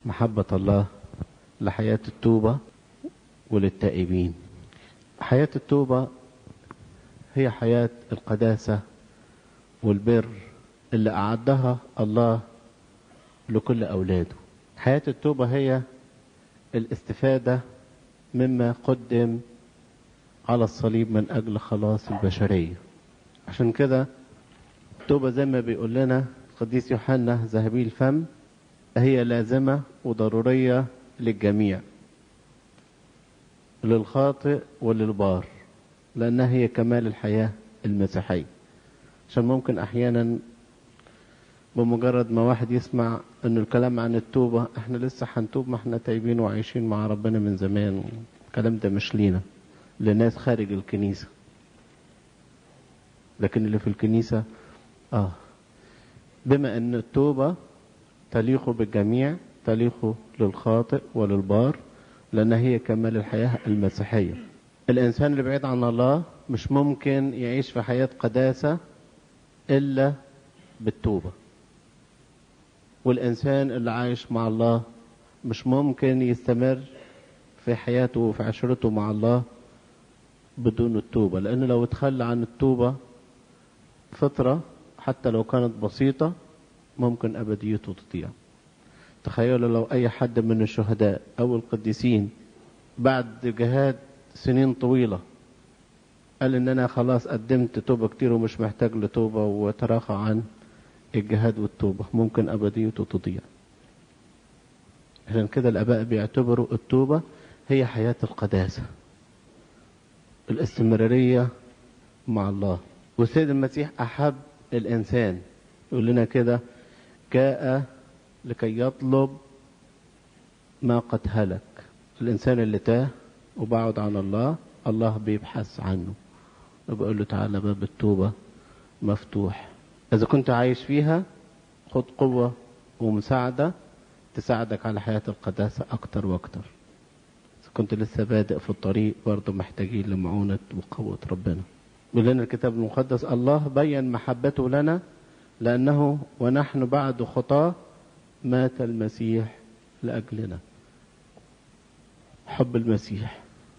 محبة الله لحياة التوبة وللتائبين حياة التوبة هي حياة القداسة والبر اللي أعدها الله لكل أولاده حياة التوبة هي الاستفادة مما قدم على الصليب من أجل خلاص البشرية عشان كده التوبة زي ما بيقول لنا القديس يوحنا ذهبي الفم هي لازمة وضرورية للجميع للخاطئ وللبار لأنها هي كمال الحياة المسيحية عشان ممكن أحيانا بمجرد ما واحد يسمع أن الكلام عن التوبة احنا لسه هنتوب ما احنا تايبين وعايشين مع ربنا من زمان الكلام ده مش لينا لناس خارج الكنيسة لكن اللي في الكنيسة آه بما أن التوبة تليق بالجميع تليق للخاطئ وللبار لأن هي كمال الحياة المسيحية الإنسان اللي بعيد عن الله مش ممكن يعيش في حياة قداسة إلا بالتوبة والإنسان اللي عايش مع الله مش ممكن يستمر في حياته وفي عشرته مع الله بدون التوبة لأن لو تخلى عن التوبة فترة حتى لو كانت بسيطة ممكن أبديته تضيع تخيلوا لو أي حد من الشهداء أو القديسين بعد جهاد سنين طويلة قال إن أنا خلاص قدمت توبة كتير ومش محتاج لتوبة وتراخى عن الجهاد والتوبة ممكن أبديته تضيع عشان كده الآباء بيعتبروا التوبة هي حياة القداسة الاستمرارية مع الله والسيد المسيح أحب الإنسان يقول لنا كده جاء لكي يطلب ما قد هلك الإنسان اللي تاه وبعد عن الله الله بيبحث عنه وبيقول له تعالى باب التوبة مفتوح إذا كنت عايش فيها خد قوة ومساعدة تساعدك على حياة القداسة أكتر وأكتر إذا كنت لسه بادئ في الطريق برضه محتاجين لمعونة وقوة ربنا بيقول لنا الكتاب المقدس الله بين محبته لنا لأنه ونحن بعد خطاه مات المسيح لأجلنا حب المسيح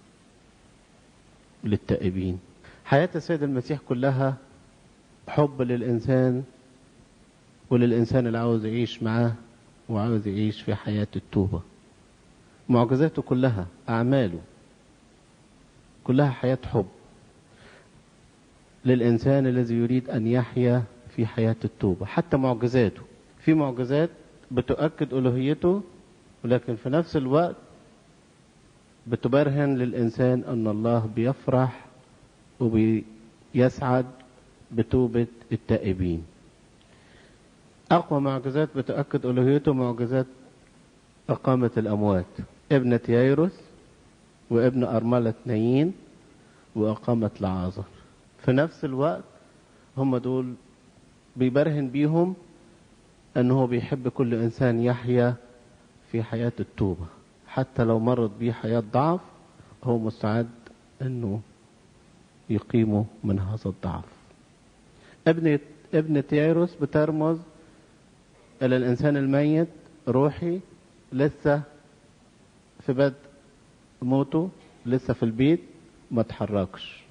للتائبين حياة السيد المسيح كلها حب للإنسان وللإنسان اللي عاوز يعيش معاه وعاوز يعيش في حياة التوبة معجزاته كلها أعماله كلها حياة حب للإنسان الذي يريد أن يحيا في حياة التوبة حتى معجزاته في معجزات بتؤكد ألوهيته ولكن في نفس الوقت بتبرهن للإنسان أن الله بيفرح وبيسعد بتوبة التائبين أقوى معجزات بتؤكد ألوهيته معجزات إقامة الأموات ابنة يايروس وابن أرملة نايين وإقامة لعازر في نفس الوقت هم دول بيبرهن بيهم أنه بيحب كل إنسان يحيا في حياة التوبة حتى لو مرت بيه حياة ضعف هو مستعد أنه يقيمه من هذا الضعف ابنة ابنة يايروس بترمز إلى الإنسان الميت روحي لسه في بدء موته لسه في البيت ما تحركش